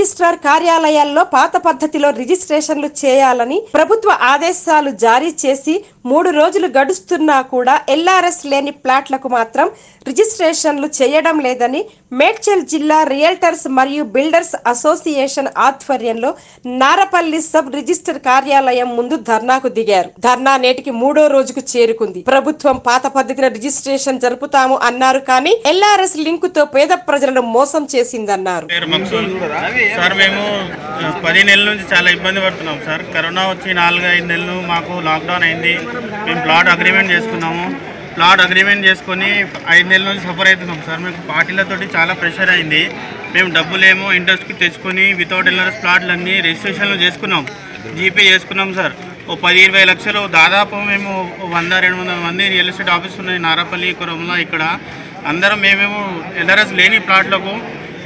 registrar కార్యాలయాల్లో పాత పద్ధతిలో రిజిస్ట్రేషన్లు చేయాలని ప్రభుత్వ ఆదేశాలు జారీ చేసి మూడు రోజులు గడుస్తున్నా కూడా ఎల్ఆర్ఎస్ లేని ప్లాట్లకు మాత్రం రిజిస్ట్రేషన్లు చేయడం లేదని మేడ్చల్ జిల్లా రియల్టర్స్ మరియు బిల్డర్స్ అసోసియేషన్ ఆధ్వర్యంలో నారపల్లి సబ్ రిజిస్టర్ కార్యాలయం ముందు ధర్నాకు దిగారు ధర్నా నేటికి మూడో రోజుకు చేరుకుంది ప్రభుత్వం పాత పద్ధతిలో రిజిస్ట్రేషన్ జరుపుతాము అన్నారు కానీ ఎల్ఆర్ఎస్ లింకుతో పేద ప్రజలను మోసం చేసిందన్నారు పేరు మక్సూల్ సార్ మేము ఆ, పది నెలల నుంచి చాలా ఇబ్బంది పడుతున్నాం సార్ కరోనా వచ్చి నాలుగు ఐదు నెలలు మాకు లాక్డౌన్ అయింది మేము ప్లాట్ అగ్రిమెంట్ చేసుకున్నాము ప్లాట్ అగ్రిమెంట్ చేసుకొని ఐదు నెలల నుంచి సఫర్ అవుతున్నాం సార్ మీకు పార్టీలతోటి చాలా ప్రెషర్ అయింది మేము డబ్బులేమో ఇంట్రెస్ట్కి తెచ్చుకొని వితౌట్ ఎల్ఆర్ఎస్ ప్లాట్లన్నీ రిజిస్ట్రేషన్లు చేసుకున్నాం జీపే చేసుకున్నాం సార్ ఓ పది ఇరవై లక్షలు దాదాపు మేము వంద రెండు వందల మంది రియల్ ఎస్టేట్ ఆఫీస్ ఉన్నాయి నారాపల్లి కురంలో ఇక్కడ అందరం మేమేమో ఎల్ఆర్ఎస్ లేని ప్లాట్లకు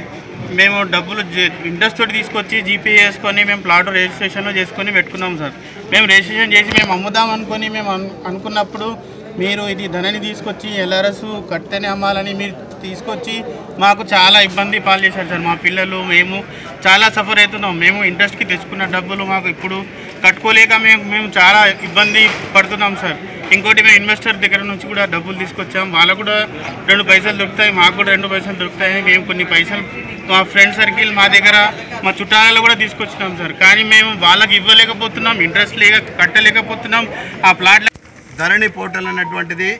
మేము డబ్బులు జే- ఇంట్రెస్ట్ తోటి తీసుకొచ్చి జీపే చేసుకొని మేము ప్లాట్ రిజిస్ట్రేషన్లో చేసుకొని పెట్టుకున్నాం సార్ మేము రిజిస్ట్రేషన్ చేసి మేము అమ్ముదాం అనుకొని మేము అను- అనుకున్నప్పుడు మీరు ఇది ధనని తీసుకొచ్చి ఎల్ఆర్ఎస్ కడితేనే అమ్మాలని మీరు తీసుకొచ్చి మాకు చాలా ఇబ్బంది పాలు చేశారు సార్ మా పిల్లలు మేము చాలా సఫర్ అవుతున్నాం మేము ఇంట్రెస్ట్కి తెచ్చుకున్న డబ్బులు మాకు ఇప్పుడు కట్టుకోలేక మేము మేము చాలా ఇబ్బంది పడుతున్నాం సార్ ఇంకోటి మేము ఇన్వెస్టర్ దగ్గర నుంచి కూడా డబ్బులు తీసుకొచ్చాం వాళ్ళకు కూడా రెండు పైసలు దొరుకుతాయి మాకు కూడా రెండు పైసలు దొరుకుతాయి మేము కొన్ని పైసలు మా ఫ్రెండ్ సర్కిల్ మా దగ్గర మా చుట్టాలలో కూడా తీసుకొచ్చినాం సార్ కానీ మేము వాళ్ళకి ఇవ్వలేకపోతున్నాం ఇంట్రెస్ట్ లేక కట్టలేకపోతున్నాం ఆ ప్లాట్ ధరణి పోర్టల్ అన్నటువంటిది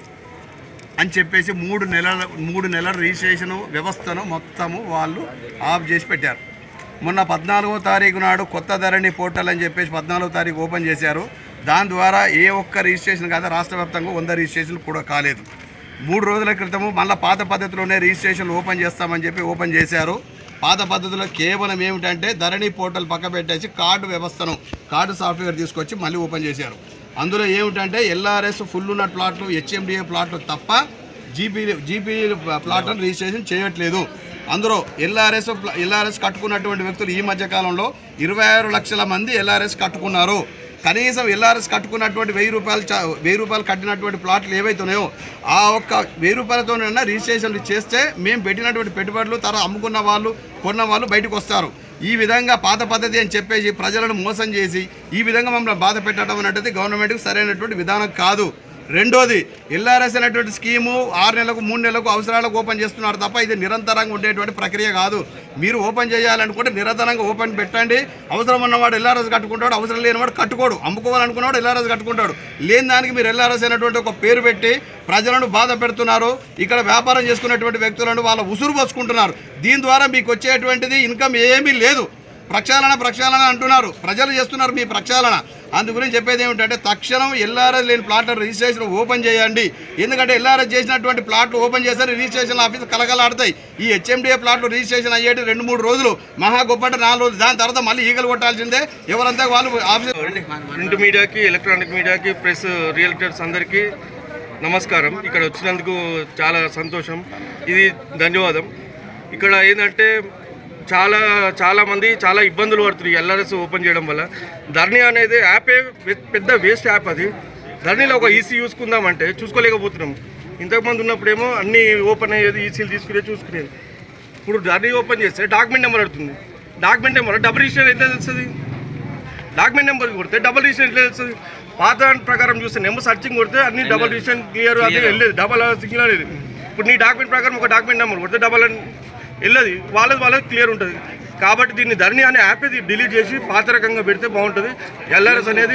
అని చెప్పేసి మూడు నెలల మూడు నెలల రిజిస్ట్రేషన్ వ్యవస్థను మొత్తము వాళ్ళు ఆఫ్ చేసి పెట్టారు మొన్న పద్నాలుగో తారీఖు నాడు కొత్త ధరణి పోర్టల్ అని చెప్పేసి పద్నాలుగో తారీఖు ఓపెన్ చేశారు దాని ద్వారా ఏ ఒక్క రిజిస్ట్రేషన్ కాదు రాష్ట్ర వ్యాప్తంగా వంద రిజిస్ట్రేషన్లు కూడా కాలేదు మూడు రోజుల క్రితము మళ్ళీ పాత పద్ధతిలోనే రిజిస్ట్రేషన్ ఓపెన్ చేస్తామని చెప్పి ఓపెన్ చేశారు పాత పద్ధతిలో కేవలం ఏమిటంటే ధరణి పోర్టల్ పక్క పెట్టేసి కార్డు వ్యవస్థను కార్డు సాఫ్ట్వేర్ తీసుకొచ్చి మళ్ళీ ఓపెన్ చేశారు అందులో ఏమిటంటే ఎల్ఆర్ఎస్ ఫుల్ ఉన్న ప్లాట్లు హెచ్ఎండిఏ ప్లాట్లు తప్ప జీపీ జీపీ ప్లాట్లను రిజిస్ట్రేషన్ చేయట్లేదు అందులో ఎల్ఆర్ఎస్ ఎల్ఆర్ఎస్ కట్టుకున్నటువంటి వ్యక్తులు ఈ మధ్య కాలంలో ఇరవై ఆరు లక్షల మంది ఎల్ఆర్ఎస్ కట్టుకున్నారు కనీసం ఎల్ఆర్ఎస్ కట్టుకున్నటువంటి వెయ్యి రూపాయలు చా- వెయ్యి రూపాయలు కట్టినటువంటి ప్లాట్లు ఏవైతే ఉన్నాయో ఆ ఒక్క వెయ్యి రూపాయలతోనైనా రిజిస్ట్రేషన్లు చేస్తే మేము పెట్టినటువంటి పెట్టుబడులు తర్వాత అమ్ముకున్న వాళ్ళు కొన్న వాళ్ళు బయటకు వస్తారు ఈ విధంగా పాత పద్ధతి అని చెప్పేసి ప్రజలను మోసం చేసి ఈ విధంగా మమ్మల్ని బాధ పెట్టడం అనేటిది గవర్నమెంట్కి సరైనటువంటి విధానం కాదు రెండోది ఎల్ఆర్ఎస్ అనేటువంటి స్కీము ఆరు నెలలకు మూడు నెలలకు అవసరాలకు ఓపెన్ చేస్తున్నారు తప్ప ఇది నిరంతరంగా ఉండేటువంటి ప్రక్రియ కాదు మీరు ఓపెన్ చేయాలనుకుంటే నిరంతరంగా ఓపెన్ పెట్టండి అవసరం ఉన్నవాడు ఎల్ఆర్ఎస్ కట్టుకుంటాడు అవసరం లేనివాడు కట్టుకోడు అమ్ముకోవాలనుకున్నవాడు ఎల్ఆర్ఎస్ కట్టుకుంటాడు లేని దానికి మీరు ఎల్ఆర్ఎస్ అనేటువంటి ఒక పేరు పెట్టి ప్రజలను బాధ పెడుతున్నారు ఇక్కడ వ్యాపారం చేసుకున్నటువంటి వ్యక్తులను వాళ్ళ ఉసురు పోసుకుంటున్నారు దీని ద్వారా మీకు వచ్చేటువంటిది ఇన్కమ్ ఏమీ లేదు ప్రక్షాళన ప్రక్షాళన అంటున్నారు ప్రజలు చేస్తున్నారు మీ ప్రక్షాళన అందు గురించి చెప్పేది ఏమిటంటే తక్షణం ఎల్ఆర్ఎస్ లేని ప్లాట్ల రిజిస్ట్రేషన్ ఓపెన్ చేయండి ఎందుకంటే ఎల్ఆర్ఎస్ చేసినటువంటి ప్లాట్లు ఓపెన్ చేశారు రిజిస్ట్రేషన్ ఆఫీస్ కలకలాడతాయి ఈ హెచ్ఎండిఏ ప్లాట్లు రిజిస్ట్రేషన్ అయ్యేటి రెండు మూడు రోజులు మహా గొప్ప అంటే నాలుగు రోజులు దాని తర్వాత మళ్ళీ ఈగలు కొట్టాల్సిందే ఎవరంతా వాళ్ళు ఆఫీస్ ప్రింట్ మీడియాకి ఎలక్ట్రానిక్ మీడియాకి ప్రెస్ రియల్టర్స్ అందరికీ నమస్కారం ఇక్కడ వచ్చినందుకు చాలా సంతోషం ఇది ధన్యవాదం ఇక్కడ ఏంటంటే చాలా చాలా మంది చాలా ఇబ్బందులు పడుతుంది ఎల్ఆర్ఎస్ ఓపెన్ చేయడం వల్ల ధర్ని అనేది యాపే పె- పెద్ద వేస్ట్ యాప్ అది ధర్నీలో ఒక ఈసీ చూసుకుందామంటే చూసుకోలేకపోతున్నాం ఇంతకుముందు ఉన్నప్పుడేమో అన్నీ ఓపెన్ అయ్యేది ఈసీలు తీసుకునేది చూసుకునేది ఇప్పుడు ధర్నీ ఓపెన్ చేస్తే డాక్యుమెంట్ నెంబర్ అడుగుతుంది డాక్యుమెంట్ నెంబర్ డబుల్ రిజిస్టర్ ఎంత తెలుస్తుంది డాక్యుమెంట్ నెంబర్ కొడితే డబుల్ రిజిస్ట్రేషన్ ఎట్లా తెలుస్తుంది పాత దాని ప్రకారం చూస్తే నెంబర్ సర్చింగ్ కొడితే అన్ని డబుల్ రిజిస్ట్రేషన్ క్లియర్ అది వెళ్ళేది డబల్ సింగిల్ అనేది ఇప్పుడు నీ డాక్యుమెంట్ ప్రకారం ఒక డాక్యుమెంట్ నెంబర్ కొడితే డబల్ అని వెళ్ళదు వాళ్ళది వాళ్ళది క్లియర్ ఉంటుంది కాబట్టి దీన్ని ధరణి అనే యాప్ ఇది డిలీట్ చేసి పాత రకంగా పెడితే బాగుంటుంది ఎల్ఆర్ఎస్ అనేది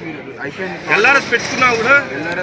ఎల్ఆర్ఎస్ పెట్టుకున్నా కూడా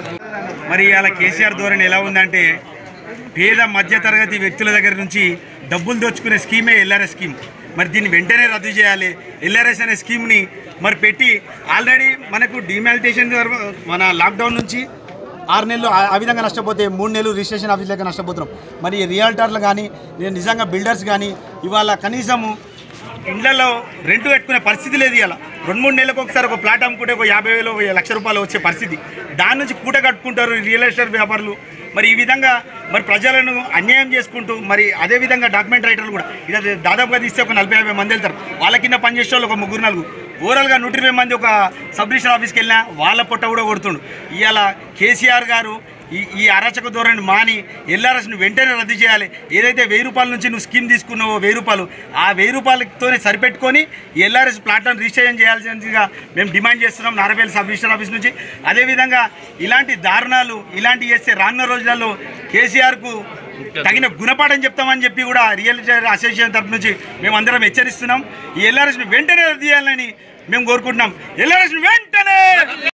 మరి ఇవాళ కేసీఆర్ ధోరణి ఎలా ఉందంటే పేద మధ్యతరగతి వ్యక్తుల దగ్గర నుంచి డబ్బులు దోచుకునే స్కీమే ఎల్ఆర్ఎస్ స్కీమ్ మరి దీన్ని వెంటనే రద్దు చేయాలి ఎల్ఆర్ఎస్ అనే స్కీమ్ని మరి పెట్టి ఆల్రెడీ మనకు డిమాలిటేషన్ మన లాక్డౌన్ నుంచి ఆరు నెలలు ఆ- ఆ విధంగా నష్టపోతే మూడు నెలలు రిజిస్ట్రేషన్ ఆఫీస్ దగ్గర నష్టపోతున్నాం మరి రియాల్టర్లు కానీ నేను నిజంగా బిల్డర్స్ కానీ ఇవాళ కనీసము ఇండ్లలో రెంట్ పెట్టుకునే పరిస్థితి లేదు ఇలా రెండు మూడు నెలలకు ఒకసారి ఒక ప్లాట్ అమ్ముకుంటే ఒక యాభై వేలు ఒక లక్ష రూపాయలు వచ్చే పరిస్థితి దాని నుంచి కూట కట్టుకుంటారు ఈ రియల్ ఎస్టేట్ వ్యాపారులు మరి ఈ విధంగా మరి ప్రజలను అన్యాయం చేసుకుంటూ మరి అదే విధంగా డాక్యుమెంట్ రైటర్లు కూడా ఇది దాదాపుగా తీస్తే ఒక నలభై యాభై మంది వెళ్తారు వాళ్ళ కింద పనిచేసే వాళ్ళు ఒక ముగ్గురు నలుగురు ఓవరాల్గా నూట ఇరవై మంది ఒక సబ్ రిజిస్టర్ ఆఫీస్కి వెళ్ళినా వాళ్ళ పొట్ట కూడా కొడుతుండు ఇవాళ కేసీఆర్ గారు ఈ ఈ అరాచక ధోరణి మాని ఎల్ఆర్ఎస్ను వెంటనే రద్దు చేయాలి ఏదైతే వెయ్యి రూపాయల నుంచి నువ్వు స్కీమ్ తీసుకున్నావో వెయ్యి రూపాయలు ఆ వెయ్యి రూపాయలతోనే సరిపెట్టుకొని ఈ ఎల్ఆర్ఎస్ ప్లాట్లను రిజిస్ట్రేషన్ చేయాల్సిందిగా మేము డిమాండ్ చేస్తున్నాం నారపల్లి సబ్ రిజిస్టర్ ఆఫీస్ నుంచి అదేవిధంగా ఇలాంటి దారుణాలు ఇలాంటి చేస్తే రానున్న రోజులలో కేసీఆర్కు తగిన గుణపాఠం చెప్తామని చెప్పి కూడా రియల్ ఎస్టేట్ అసోసియేషన్ తరపు నుంచి మేము అందరం హెచ్చరిస్తున్నాం ఈ ఎల్ఆర్ఎస్ను వెంటనే రద్దు చేయాలని మేము కోరుకుంటున్నాం ఎల్ఆర్ఎస్ను వెంటనే